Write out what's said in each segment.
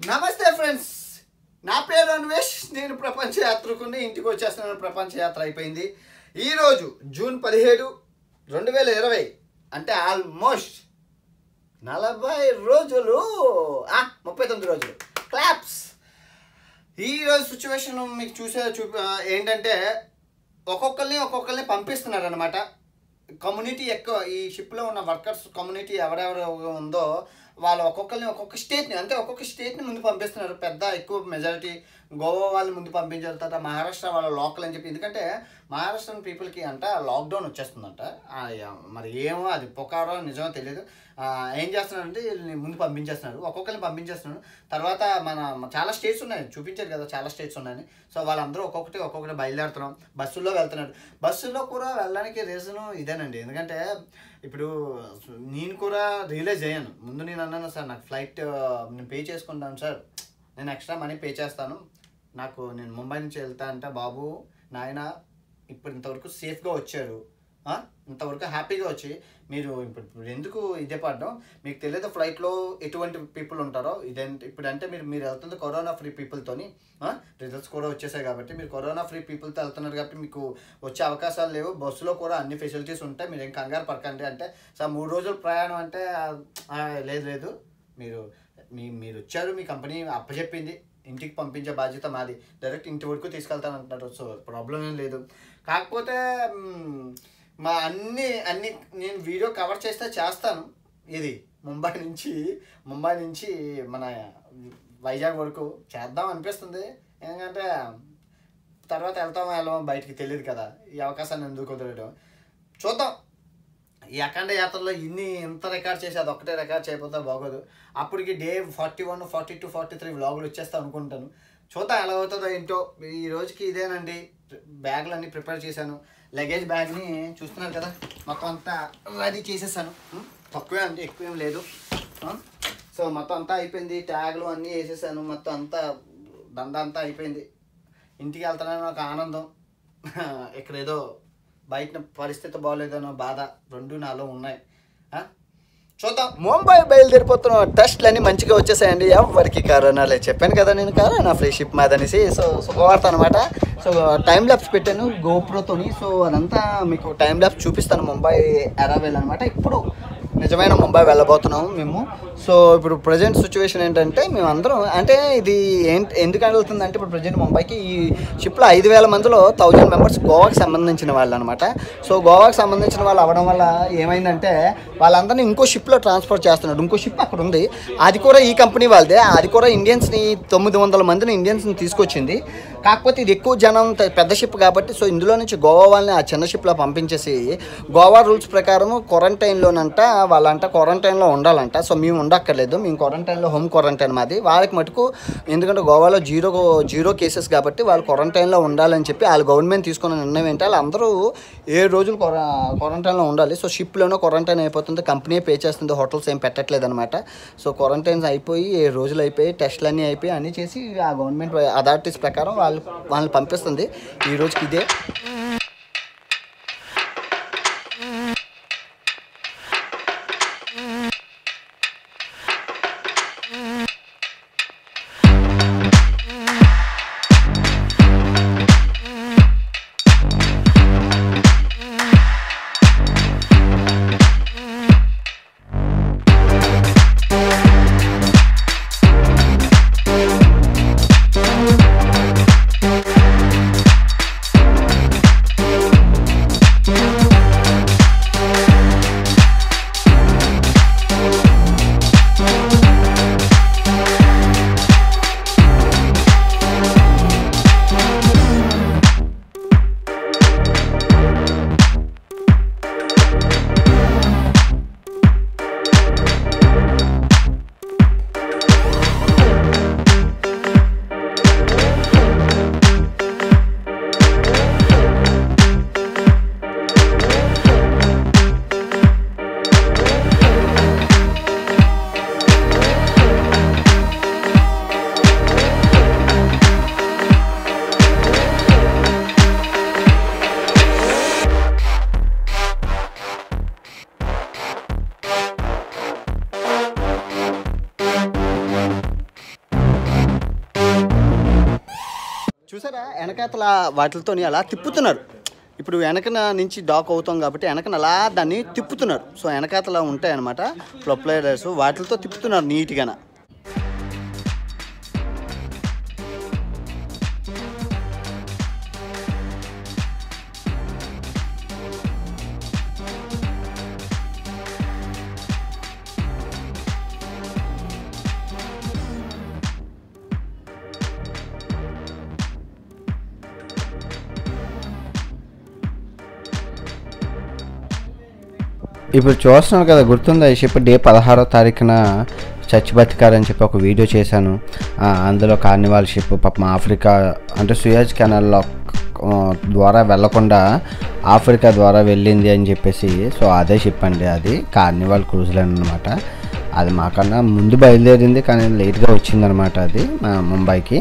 నమస్తే ఫ్రెండ్స్ నా పేరు అన్వేష్ నేను ప్రపంచ యాత్రకుని ఇంటికి వచ్చేస్తున్నాను ప్రపంచ యాత్ర అయిపోయింది ఈరోజు జూన్ పదిహేడు రెండు వేల ఇరవై అంటే ఆల్మోస్ట్ నలభై రోజులు ఆ, ముప్పై తొమ్మిది రోజులు క్లాప్స్ ఈరోజు సిచ్యువేషన్ మీకు చూసే చూపి ఆ, ఏంటంటే ఒక్కొక్కరిని ఒక్కొక్కరిని పంపిస్తున్నారు అనమాట కమ్యూనిటీ ఎక్కువ ఈ షిప్లో ఉన్న వర్కర్స్ కమ్యూనిటీ ఎవరెవరు ఉందో వాళ్ళు ఒక్కొక్కరిని ఒక్కొక్క స్టేట్ని అంటే ఒక్కొక్క స్టేట్ని ముందు పంపిస్తున్నారు పెద్ద ఎక్కువ మెజారిటీ గోవా వాళ్ళు ముందు పంపించారు తర్వాత మహారాష్ట్ర వాళ్ళ లోకల్ అని చెప్పి ఎందుకంటే మహారాష్ట్ర పీపుల్కి అంట లాక్డౌన్ వచ్చేస్తుందంట ఆ, యా- మరి ఏమో అది పొకారో నిజమో తెలియదు ఆ, ఏం చేస్తున్నారంటే వీళ్ళని ముందు పంపించేస్తున్నారు ఒక్కొక్కరిని పంపించేస్తున్నారు తర్వాత మన చాలా స్టేట్స్ ఉన్నాయి చూపించారు కదా చాలా స్టేట్స్ ఉన్నాయని సో వాళ్ళందరూ ఒక్కొక్కటి ఒక్కొక్కటి బయలుదేరుతున్నాం బస్సుల్లో వెళ్తున్నారు బస్సులో కూడా వెళ్ళడానికి రీజన్ ఇదేనండి ఎందుకంటే ఇప్పుడు నేను కూడా రియలైజ్ అయ్యాను ముందు నేను అన్నాను సార్ నాకు ఫ్లైట్ నేను పే చేసుకుంటాను సార్ నేను ఎక్స్ట్రా మనీ పే చేస్తాను నాకు నేను ముంబై నుంచి వెళ్తా అంటే బాబు నాయన ఇప్పుడు ఇంతవరకు సేఫ్గా వచ్చారు ఆ? ఇంతవరకు హ్యాపీగా వచ్చి మీరు ఇప్పుడు ఇప్పుడు ఎందుకు ఇదే పడడం మీకు తెలియదు ఫ్లైట్లో ఎటువంటి పీపుల్ ఉంటారో ఇదేంటి ఇప్పుడు అంటే మీరు మీరు వెళ్తుంది కరోనా ఫ్రీ పీపుల్తోని రిజల్ట్స్ కూడా వచ్చేసాయి కాబట్టి మీరు కరోనా ఫ్రీ పీపుల్తో వెళ్తున్నారు కాబట్టి మీకు వచ్చే అవకాశాలు లేవు బస్సులో కూడా అన్ని ఫెసిలిటీస్ ఉంటాయి మీరు ఏం కంగారు పడకండి అంటే సార్ మూడు రోజుల ప్రయాణం అంటే ఆ, లేదు లేదు మీరు మీ మీరు వచ్చారు మీ కంపెనీ అప్పచెప్పింది ఇంటికి పంపించే బాధ్యత మాది డైరెక్ట్ ఇంటి వరకు తీసుకెళ్తాను అంటున్నారు సో ప్రాబ్లం ఏం లేదు కాకపోతే మ్, మా అన్ని అన్ని నేను వీడియో కవర్ చేస్తే చేస్తాను ఇది ముంబై నుంచి ముంబై నుంచి మన వైజాగ్ వరకు చేద్దాం అనిపిస్తుంది ఎందుకంటే తర్వాత వెళ్తామో వెళ్ళమో బయటికి తెలియదు కదా ఈ అవకాశాన్ని ఎందుకు కుదరడం చూద్దాం ఈ అఖండ యాత్రలో ఇన్ని ఇంత రికార్డ్ చేసి అది ఒక్కటే రికార్డ్ చేయకపోతే బాగోదు అప్పటికి day forty one forty two forty three వ్లాగులు వచ్చేస్తా అనుకుంటాను చూద్దాం ఎలా అవుతుందో ఏంటో ఈ రోజుకి ఇదేనండి బ్యాగులు అన్నీ ప్రిపేర్ చేశాను లగేజ్ బ్యాగ్ని చూస్తున్నారు కదా మొత్తం అంతా రెడీ చేసేసాను ఉం? తక్కువే అండి ఎక్కువేం లేదు ఉం? సో మొత్తం అంతా అయిపోయింది ట్యాగ్లు అన్నీ వేసేసాను మొత్తం అంతా దందా అంతా అయిపోయింది ఇంటికి వెళ్తానని ఒక ఆనందం ఇక్కడ ఏదో బయట పరిస్థితి బాగోలేదనో బాధ రెండు నాలో ఉన్నాయి ఆ? చూద్దాం ముంబై బయలుదేరిపోతున్న టెస్ట్లు అన్ని మంచిగా వచ్చేసాయండి ఎవరికి కరోనా లేదు చెప్పాను కదా నేను కరోనా ఫ్రీ షిప్ మీద అనేసి సో శుభవార్త అనమాట సో టైం ల్యాబ్స్ పెట్టాను గోప్రోతోని సో అదంతా మీకు టైం ల్యాబ్స్ చూపిస్తాను ముంబై అరావెల్ అనమాట ఇప్పుడు నిజమైన ముంబై వెళ్ళబోతున్నాము మేము సో ఇప్పుడు ప్రజెంట్ సిచ్యువేషన్ ఏంటంటే మేము అందరం అంటే ఇది ఏంటి ఎందుకు వెళ్తుందంటే ఇప్పుడు ప్రజెంట్ ముంబైకి ఈ షిప్లో ఐదు వేల మందిలో థౌజండ్ మెంబర్స్ గోవాకి సంబంధించిన వాళ్ళు అనమాట సో గోవాకి సంబంధించిన వాళ్ళు అవ్వడం వల్ల ఏమైందంటే వాళ్ళందరినీ ఇంకో షిప్లో ట్రాన్స్ఫర్ చేస్తున్నాడు ఇంకో షిప్ అక్కడ ఉంది అది కూడా ఈ కంపెనీ వాళ్ళదే అది కూడా ఇండియన్స్ని తొమ్మిది వందల మందిని ఇండియన్స్ని తీసుకొచ్చింది కాకపోతే ఇది ఎక్కువ జనం త- పెద్ద షిప్ కాబట్టి సో ఇందులో నుంచి గోవా వాళ్ళని ఆ చిన్న షిప్లో పంపించేసి గోవా రూల్స్ ప్రకారం క్వారంటైన్లోనంట వాళ్ళంట క్వారంటైన్లో ఉండాలంట సో మేము ఉండక్కర్లేదు మేము క్వారంటైన్లో హోమ్ క్వారంటైన్ మాది వాళ్ళకి మటుకు ఎందుకంటే గోవాలో జీరో జీరో కేసెస్ కాబట్టి వాళ్ళు క్వారంటైన్లో ఉండాలని చెప్పి వాళ్ళ గవర్నమెంట్ తీసుకున్న నిర్ణయం ఏంటి వాళ్ళందరూ ఏడు రోజులు క్వార క్వారంటైన్లో ఉండాలి సో షిప్లోనే క్వారంటైన్ అయిపోతుంది కంపెనీ పే చేస్తుంది హోటల్స్ ఏం పెట్టట్లేదు అనమాట సో క్వారంటైన్స్ అయిపోయి ఏడు రోజులు అయిపోయి టెస్ట్లు అన్నీ అయిపోయి అన్నీ చేసి ఆ గవర్నమెంట్ అథారిటీస్ ప్రకారం వాళ్ళు వాళ్ళని పంపిస్తుంది ఈ రోజుకి ఇదే చూసారా వెనకాతల వాటితో అలా తిప్పుతున్నారు ఇప్పుడు వెనకన నుంచి డాక్ అవుతాం కాబట్టి వెనకన అలా దాన్ని తిప్పుతున్నారు సో వెనకాతల ఉంటాయి అనమాట ప్రొప్లైడర్స్ వాటితో తిప్పుతున్నారు నీట్గా ఇప్పుడు చూస్తున్నాను కదా గుర్తుందా ఈ షిప్ డే పదహారో తారీఖున చచ్చి బతికారని చెప్పి ఒక వీడియో చేశాను ఆ, అందులో కార్నివాల్ షిప్ పాపం ఆఫ్రికా అంటే సుయాజ్ కెనాల్లో ఆ, ద్వారా వెళ్ళకుండా ఆఫ్రికా ద్వారా వెళ్ళింది అని చెప్పేసి సో అదే షిప్ అండి అది కార్నివాల్ క్రూజ్ లైన్ అనమాట అది మాకన్నా ముందు బయలుదేరింది కానీ లేట్గా వచ్చిందనమాట అది ఆ, ముంబైకి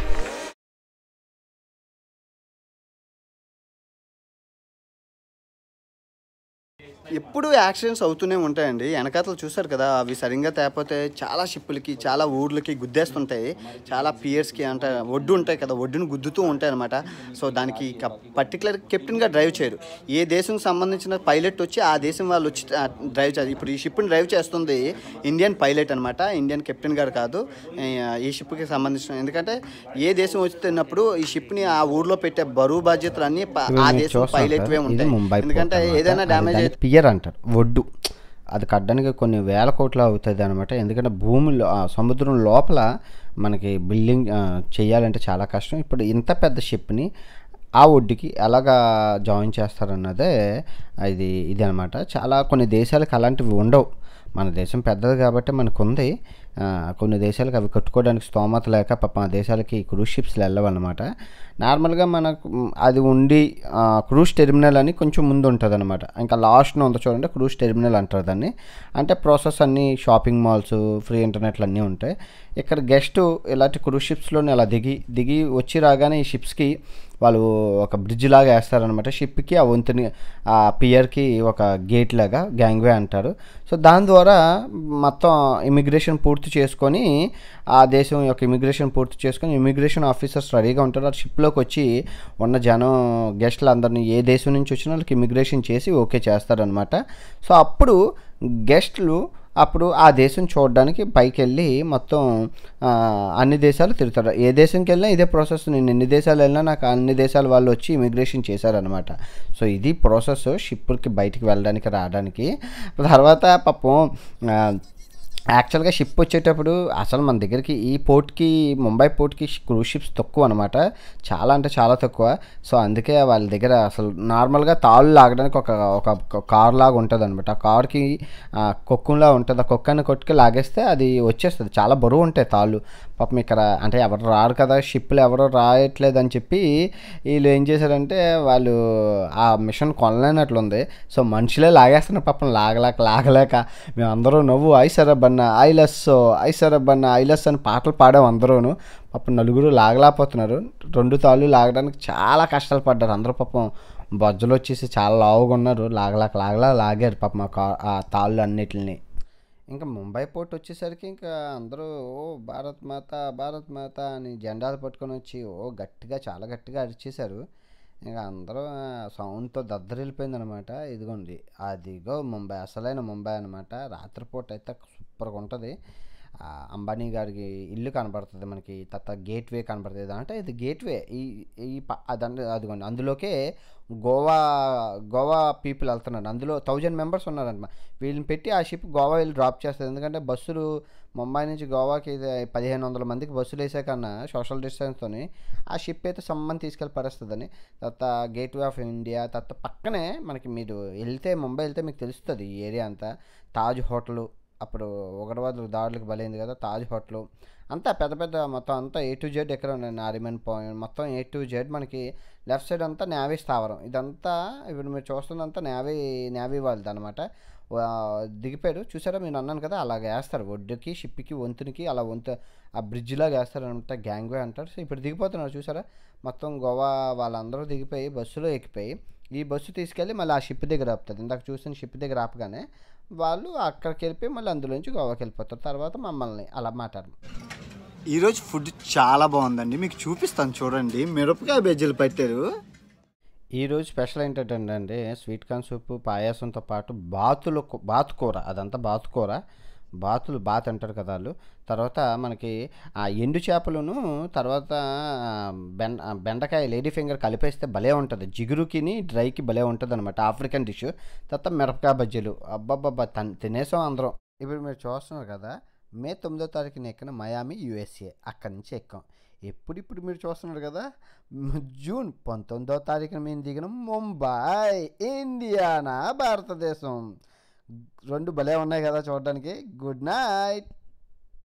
ఎప్పుడు యాక్సిడెంట్స్ అవుతూనే ఉంటాయండి వెనకాతలు చూసారు కదా అవి సరిగ్గా తేకపోతే చాలా షిప్పులకి చాలా ఊర్లకి గుద్దేస్తుంటాయి చాలా పియర్స్కి అంటే ఒడ్డు ఉంటాయి కదా ఒడ్డును గుద్దుతూ ఉంటాయి అనమాట సో దానికి పర్టికులర్ కెప్టెన్గా డ్రైవ్ చేయరు ఏ దేశంకి సంబంధించిన పైలట్ వచ్చి ఆ దేశం వాళ్ళు వచ్చి ఆ, డ్రైవ్ చేయాలి ఇప్పుడు ఈ షిప్ని డ్రైవ్ చేస్తుంది ఇండియన్ పైలట్ అనమాట ఇండియన్ కెప్టెన్ గారు కాదు ఈ- ఈ షిప్కి సంబంధించిన ఎందుకంటే ఏ దేశం వచ్చినప్పుడు ఈ షిప్ని ఆ ఊర్లో పెట్టే బరువు బాధ్యతలు అన్నీ ప- ఇప్పుడు ఆ మీరు దేశం చూస్తున్నారు పైలట్వే కదా, ఇది ఉంటాయి ముంబై ఎందుకంటే పోర్ట్ అన్నమాట. ఏదైనా అది డ్యామేజ్ దాన్ని అయితే పియర్ అంటారు ఒడ్డు అది కట్టడానికి కొన్ని వేల కోట్లు అవుతుంది అనమాట ఎందుకంటే భూమిలో ఆ సముద్రం లోపల మనకి బిల్డింగ్ ఆ, చేయాలంటే చాలా కష్టం ఇప్పుడు ఇంత పెద్ద షిప్ని ఆ ఒడ్డుకి ఎలాగా జాయిన్ చేస్తారన్నదే ఇది ఇది అనమాట చాలా కొన్ని దేశాలకు అలాంటివి ఉండవు మన దేశం పెద్దది కాబట్టి మనకు ఉంది ఆ, కొన్ని దేశాలకు అవి కట్టుకోవడానికి స్తోమత లేక పాప ఆ దేశాలకి క్రూజ్ షిప్స్లో వెళ్ళవన్నమాట నార్మల్గా మనకు మ్, అది ఉండి ఆ, క్రూజ్ టెర్మినల్ అని కొంచెం ముందు ఉంటుంది అనమాట ఇంకా లాస్ట్ను ఉంది చూడండి క్రూజ్ టెర్మినల్ అంటారు దాన్ని అంటే ప్రాసెస్ అన్నీ షాపింగ్ మాల్స్ ఫ్రీ ఇంటర్నెట్లు అన్నీ ఉంటాయి ఇక్కడ గెస్ట్ ఇలాంటి క్రూజ్ షిప్స్లోనే అలా దిగి దిగి వచ్చి రాగానే ఈ షిప్స్కి వాళ్ళు ఒక బ్రిడ్జ్ లాగా వేస్తారనమాట షిప్కి ఆ వంతుని ఆ పియర్కి ఒక గేట్ లాగా గ్యాంగ్వే అంటారు సో దాని ద్వారా మొత్తం ఇమిగ్రేషన్ పూర్తి చేసుకొని ఆ దేశం యొక్క ఇమిగ్రేషన్ పూర్తి చేసుకొని ఇమిగ్రేషన్ ఆఫీసర్స్ రెడీగా ఉంటారు ఆ షిప్లోకి వచ్చి ఉన్న జనం గెస్ట్లు అందరినీ ఏ దేశం నుంచి వచ్చినా వాళ్ళకి ఇమిగ్రేషన్ చేసి ఓకే చేస్తారనమాట సో అప్పుడు గెస్ట్లు అప్పుడు ఆ దేశం చూడడానికి పైకి వెళ్ళి మొత్తం ఆ, అన్ని దేశాలు తిరుగుతారు ఏ దేశంకి వెళ్ళినా ఇదే ప్రాసెస్ నేను ఎన్ని దేశాలు వెళ్ళినా నాకు అన్ని దేశాల వాళ్ళు వచ్చి ఇమిగ్రేషన్ చేశారనమాట సో ఇది ప్రాసెస్ షిప్కి బయటికి వెళ్ళడానికి రావడానికి తర్వాత పాపం ఆ, యాక్చువల్గా షిప్ వచ్చేటప్పుడు అసలు మన దగ్గరికి ఈ పోర్ట్కి ముంబై పోర్ట్కి క్రూజ్ షిప్స్ తక్కువ అనమాట చాలా అంటే చాలా తక్కువ సో అందుకే వాళ్ళ దగ్గర అసలు నార్మల్గా తాళ్ళు లాగడానికి ఒక ఒక కార్ లాగా ఉంటుంది అనమాట ఆ కార్కి కొక్కులా ఉంటుంది ఆ కొక్కని కొట్టుకి లాగేస్తే అది వచ్చేస్తుంది చాలా బరువు ఉంటాయి తాళ్ళు పాపం ఇక్కడ అంటే ఎవరు రారు కదా షిప్లు ఎవరు రాయట్లేదు అని చెప్పి వీళ్ళు ఏం చేశారంటే వాళ్ళు ఆ మిషన్ కొనలేనట్లుంది సో మనుషులే లాగేస్తున్నారు పాపం లాగలేక లాగలేక మేమందరూ నవ్వు ఐసరబ్బన్న ఐలస్ ఐసరబ్బన్న ఐలస్ అని పాటలు పాడాం అందరూను పాపం నలుగురు లాగలేకపోతున్నారు రెండు తాళ్ళు లాగడానికి చాలా కష్టాలు పడ్డారు అందరూ పాపం బొజ్జలు వచ్చేసి చాలా లావుగా ఉన్నారు లాగలేక లాగలా లాగారు పాపం ఆ కా- ఆ తాళ్ళు అన్నిటిని ఇంకా ముంబై పోర్ట్ వచ్చేసరికి ఇంకా అందరూ ఓ భారత్ మాత భారత్ మాత అని జెండాలు పట్టుకొని వచ్చి ఓ గట్టిగా చాలా గట్టిగా అరిచేశారు ఇంకా అందరూ సౌండ్తో దద్దరిల్లిపోయింది అనమాట ఇదిగోండి అదిగో ముంబై అసలైన ముంబై అనమాట రాత్రిపూట అయితే సూపర్గా ఉంటుంది ఆ, అంబానీ గారికి ఇల్లు కనబడుతుంది మనకి తర్వాత గేట్ వే కనబడుతుంది అంటే ఇది గేట్ వే ఈ ఈ ప- అదండి అదిగోండి అందులోకే గోవా గోవా పీపుల్ వెళ్తున్నారు అందులో థౌజండ్ మెంబర్స్ ఉన్నారంట వీళ్ళని పెట్టి ఆ షిప్ గోవా వెళ్ళి డ్రాప్ చేస్తుంది ఎందుకంటే బస్సులు ముంబై నుంచి గోవాకి ఇది పదిహేను వందల మందికి బస్సులు వేసే కన్నా సోషల్ డిస్టెన్స్తోని ఆ షిప్ అయితే సమ్మని తీసుకెళ్ళి పరేస్తుందని తర్వాత గేట్ వే ఆఫ్ ఇండియా తర్వాత పక్కనే మనకి మీరు వెళ్తే ముంబై వెళ్తే మీకు తెలుస్తుంది ఈ ఏరియా అంతా తాజ్ హోటల్ అప్పుడు ఉగ్రవాదులు దాడులకు బలైంది కదా తాజ్ హోటల్ అంతా పెద్ద పెద్ద మొత్తం అంతా ఏ టు జెడ్ ఎక్కడ ఉన్నాయి నారిమన్ పాయింట్ మొత్తం ఏ టు జెడ్ మనకి లెఫ్ట్ సైడ్ అంతా నేవీ స్థావరం ఇదంతా ఇప్పుడు మీరు చూస్తున్నంతా నేవీ నేవీ వాళ్ళది అనమాట దిగిపోయారు చూసారా నేను అన్నాను కదా అలాగ వేస్తారు ఒడ్డుకి షిప్కి వంతునికి అలా వంతు ఆ బ్రిడ్జ్ లాగా వేస్తారు అనమాట గ్యాంగ్వే అంటారు సో ఇప్పుడు దిగిపోతున్నారు చూసారా మొత్తం గోవా వాళ్ళందరూ దిగిపోయి బస్సులో ఎక్కిపోయి ఈ బస్సు తీసుకెళ్ళి మళ్ళీ ఆ షిప్ దగ్గర ఆపుతుంది ఇందాక చూసిన షిప్ దగ్గర ఆపగానే వాళ్ళు అక్కడికి వెళ్ళిపోయి మళ్ళీ అందులోంచి గోవాకి వెళ్ళిపోతారు తర్వాత మమ్మల్ని అలా మాట్లాడరు ఈరోజు ఫుడ్ చాలా బాగుందండి మీకు చూపిస్తాను చూడండి మిరపకాయ బజ్జీలు పెట్టారు ఈరోజు స్పెషల్ ఏంటంటే అండి స్వీట్ కార్న్ సూప్ పాయాసంతో పాటు బాతులు బాతు కూర అదంతా బాతు కూర బాతులు బాత్ అంటారు కదా వాళ్ళు తర్వాత మనకి ఆ ఎండు చేపలను తర్వాత బెండ ఆ బెండకాయ లేడీ ఫింగర్ కలిపేస్తే భలే ఉంటుంది జిగురుకిని డ్రైకి భలే ఉంటుంది అనమాట ఆఫ్రికన్ డిష్ తర్వాత మిరపకాయ బజ్జీలు అబ్బబ్బబ్బా తన్ తినేసాం అందరం ఇప్పుడు మీరు చూస్తున్నారు కదా మే తొమ్మిదో తారీఖున ఎక్కిన మయామి యూఎస్ఏ అక్కడి నుంచి ఎక్కాం ఎప్పుడిప్పుడు మీరు చూస్తున్నారు కదా మ్, జూన్ పంతొమ్మిదో తారీఖున మేము దిగిన ముంబై ఇండియానా భారతదేశం రెండు భలే ఉన్నాయి కదా చూడడానికి గుడ్ నైట్